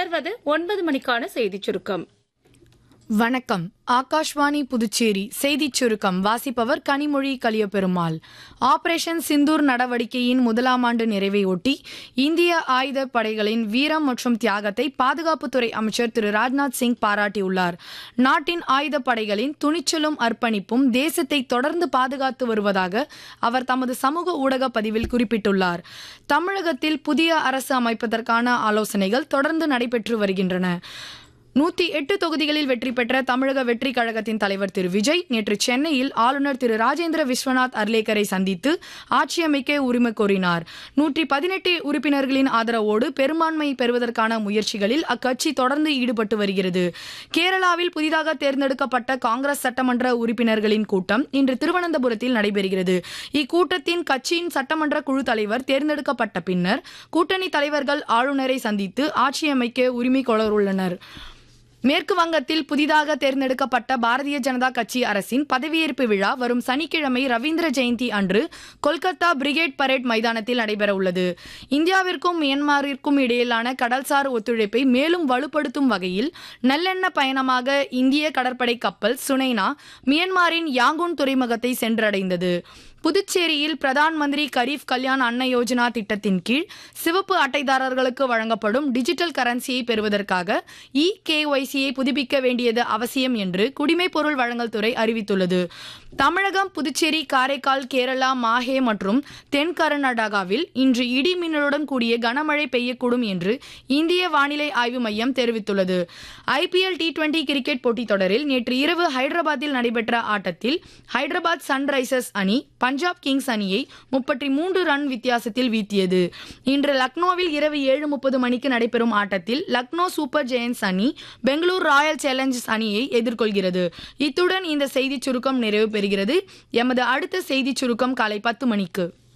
தொடர்வது ஒன்பது மணிக்கான செய்திச் சுருக்கம் வணக்கம் ஆகாஷ்வாணி புதுச்சேரி செய்திச் சுருக்கம் வாசிப்பவர் கனிமொழி கலியபெருமாள் ஆபரேஷன் சிந்தூர் நடவடிக்கையின் முதலாம் ஆண்டு நிறைவையொட்டி இந்திய ஆயுத படைகளின் வீரம் மற்றும் தியாகத்தை பாதுகாப்புத்துறை அமைச்சர் திரு ராஜ்நாத் சிங் பாராட்டியுள்ளார் நாட்டின் ஆயுத படைகளின் துணிச்சலும் அர்ப்பணிப்பும் தேசத்தை தொடர்ந்து பாதுகாத்து வருவதாக அவர் தமது சமூக ஊடக பதிவில் குறிப்பிட்டுள்ளார் தமிழகத்தில் புதிய அரசு அமைப்பதற்கான ஆலோசனைகள் தொடர்ந்து நடைபெற்று வருகின்றன நூத்தி எட்டு தொகுதிகளில் வெற்றி பெற்ற தமிழக வெற்றி கழகத்தின் தலைவர் திரு விஜய் நேற்று சென்னையில் ஆளுநர் திரு ராஜேந்திர விஸ்வநாத் அர்லேக்கரை சந்தித்து ஆட்சியமைக்க உரிமை கோரினார் நூற்றி பதினெட்டு உறுப்பினர்களின் ஆதரவோடு பெரும்பான்மை பெறுவதற்கான முயற்சிகளில் அக்கட்சி தொடர்ந்து ஈடுபட்டு வருகிறது கேரளாவில் புதிதாக தேர்ந்தெடுக்கப்பட்ட காங்கிரஸ் சட்டமன்ற உறுப்பினர்களின் கூட்டம் இன்று திருவனந்தபுரத்தில் நடைபெறுகிறது இக்கூட்டத்தின் கட்சியின் சட்டமன்ற குழு தலைவர் தேர்ந்தெடுக்கப்பட்ட பின்னர் கூட்டணி தலைவர்கள் ஆளுநரை சந்தித்து ஆட்சியமைக்க உரிமை கோரவுள்ளனர் மேற்கு வங்கத்தில் புதிதாக தேர்ந்தெடுக்கப்பட்ட பாரதிய ஜனதா கட்சி அரசின் பதவியேற்பு விழா வரும் சனிக்கிழமை ரவீந்திர ஜெயந்தி அன்று கொல்கத்தா பிரிகேட் பரேட் மைதானத்தில் நடைபெற உள்ளது இந்தியாவிற்கும் மியான்மரிற்கும் இடையிலான கடல்சார் ஒத்துழைப்பை மேலும் வலுப்படுத்தும் வகையில் நல்லெண்ண பயணமாக இந்திய கடற்படை கப்பல் சுனைனா மியான்மரின் யாங்கூன் துறைமுகத்தை சென்றடைந்தது புதுச்சேரியில் பிரதான் மந்திரி கரீப் கல்யாண் அன்ன யோஜனா திட்டத்தின் கீழ் சிவப்பு அட்டைதாரர்களுக்கு வழங்கப்படும் டிஜிட்டல் கரன்சியை பெறுவதற்காக இ கேஒய்சியை புதுப்பிக்க வேண்டியது அவசியம் என்று குடிமைப் பொருள் வழங்கல் துறை அறிவித்துள்ளது தமிழகம் புதுச்சேரி காரைக்கால் கேரளா மாஹே மற்றும் தென் கர்நாடகாவில் இன்று இடி மின்னலுடன் கூடிய கனமழை பெய்யக்கூடும் என்று இந்திய வானிலை ஆய்வு மையம் தெரிவித்துள்ளது ஐபிஎல் டி டுவெண்டி கிரிக்கெட் போட்டித் தொடரில் நேற்று இரவு ஹைதராபாத்தில் நடைபெற்ற ஆட்டத்தில் ஹைதராபாத் சன்ரைசர்ஸ் அணி பஞ்சாப் கிங்ஸ் அணியை முப்பத்தி மூன்று ரன் வித்தியாசத்தில் வீழ்த்தியது இன்று லக்னோவில் இரவு ஏழு முப்பது மணிக்கு நடைபெறும் ஆட்டத்தில் லக்னோ சூப்பர் ஜெயன்ஸ் அணி பெங்களூர் ராயல் சேலஞ்சர்ஸ் அணியை எதிர்கொள்கிறது இத்துடன் இந்த செய்திச் சுருக்கம் நிறைவு பெறுகிறது எமது அடுத்த செய்திச் சுருக்கம் காலை பத்து மணிக்கு